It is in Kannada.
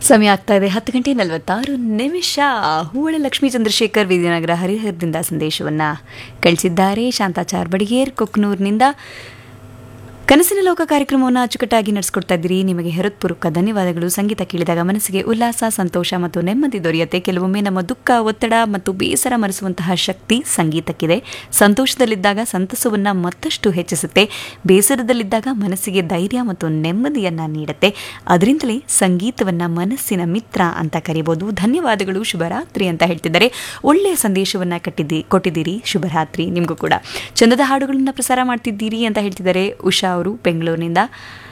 ಸಮಯ ಆಗ್ತಾ ಇದೆ ಹತ್ತು ಗಂಟೆ ನಲವತ್ತಾರು ನಿಮಿಷ ಹೂವಳ ಲಕ್ಷ್ಮೀ ಚಂದ್ರಶೇಖರ್ ವಿದ್ಯಾನಗರ ಹರಿಹರದಿಂದ ಸಂದೇಶವನ್ನ ಕಳಿಸಿದ್ದಾರೆ ಶಾಂತಾಚಾರ್ ಬಡಿಗೇರ್ ಕೊಕ್ನೂರಿನಿಂದ ಕನಸಿನ ಲೋಕ ಕಾರ್ಯಕ್ರಮವನ್ನು ಅಚ್ಚುಕಟ್ಟಾಗಿ ನಡೆಸ್ಕೊಡ್ತಾ ಇದ್ದೀರಿ ನಿಮಗೆ ಹೃತ್ಪೂರ್ವಕ ಧನ್ಯವಾದಗಳು ಸಂಗೀತ ಕೇಳಿದಾಗ ಮನಸ್ಸಿಗೆ ಉಲ್ಲಾಸ ಸಂತೋಷ ಮತ್ತು ನೆಮ್ಮದಿ ದೊರೆಯುತ್ತೆ ಕೆಲವೊಮ್ಮೆ ನಮ್ಮ ದುಃಖ ಒತ್ತಡ ಮತ್ತು ಬೇಸರ ಮರೆಸುವಂತಹ ಶಕ್ತಿ ಸಂಗೀತಕ್ಕಿದೆ ಸಂತೋಷದಲ್ಲಿದ್ದಾಗ ಸಂತಸವನ್ನು ಮತ್ತಷ್ಟು ಹೆಚ್ಚಿಸುತ್ತೆ ಬೇಸರದಲ್ಲಿದ್ದಾಗ ಮನಸ್ಸಿಗೆ ಧೈರ್ಯ ಮತ್ತು ನೆಮ್ಮದಿಯನ್ನ ನೀಡುತ್ತೆ ಅದರಿಂದಲೇ ಸಂಗೀತವನ್ನ ಮನಸ್ಸಿನ ಮಿತ್ರ ಅಂತ ಕರಿಬಹುದು ಧನ್ಯವಾದಗಳು ಶುಭರಾತ್ರಿ ಅಂತ ಹೇಳ್ತಿದ್ದಾರೆ ಒಳ್ಳೆಯ ಸಂದೇಶವನ್ನ ಕಟ್ಟಿದ್ದಿ ಕೊಟ್ಟಿದ್ದೀರಿ ಶುಭರಾತ್ರಿ ನಿಮಗೂ ಕೂಡ ಚಂದದ ಹಾಡುಗಳನ್ನ ಪ್ರಸಾರ ಮಾಡ್ತಿದ್ದೀರಿ ಅಂತ ಹೇಳ್ತಿದ್ದಾರೆ ಉಷಾ ಅವರು ಬೆಂಗಳೂರಿನಿಂದ